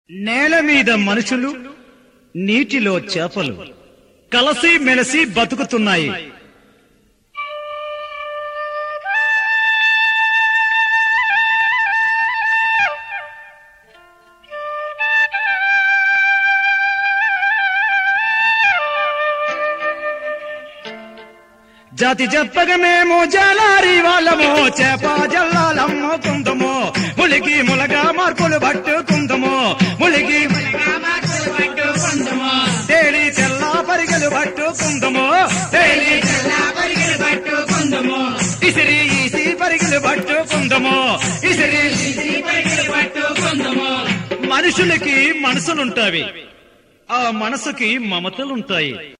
నేల మీద మనుషులు నీటిలో చేపలు కలసి మెలసి బతుకుతున్నాయి జాతి చెప్పగ మేము జలారి వాళ్ళము చేప జల్లాలమ్ముకుందము ములిగి ములగా మార్పులు పట్టుకుందము ములిగి తేలి తెల్ల పరిగెలు పట్టుకుందము తేలి ఇసిరి ఈసి పరిగెలు పట్టుకుందము ఇసిరి మనుషులకి మనసులుంటావి ఆ మనసుకి మమతలుంటాయి